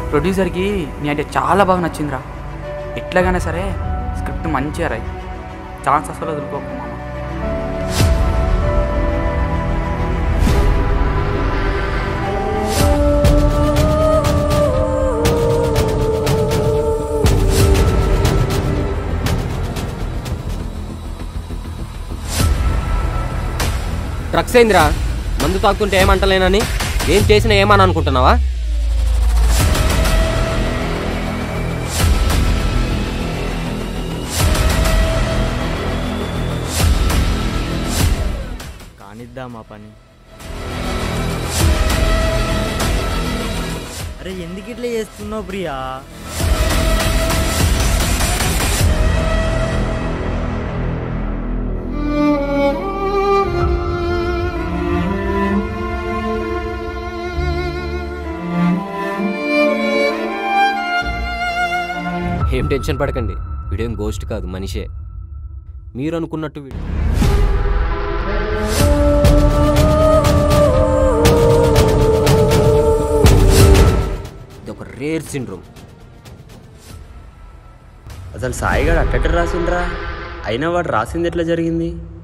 ప్రొడ్యూసర్కి నీ అంటే చాలా బాగా నచ్చిందిరా ఎట్లాగైనా సరే స్క్రిప్ట్ మంచిగా రాయి ఛాన్స్ అసలు వదులుకోకు మామ డ్రగ్స్ ఏందిరా మందు తాగుతుంటే ఏమంటలేనని ఏం చేసినా ఏమని అనుకుంటున్నావా కానిద్దాం ఆ పని అరే ఎందుకు ఇట్లా చేస్తున్నావు ప్రియా ఏం టెన్షన్ పడకండి వీడేం గోస్ట్ కాదు మనిషే మీరు అనుకున్నట్టు వీడు ఇది ఒక రేర్ సిండ్రోమ్ అసలు సాయిగాడు అట్టట రాసిండ్రా అయినా వాడు రాసింది ఎట్లా జరిగింది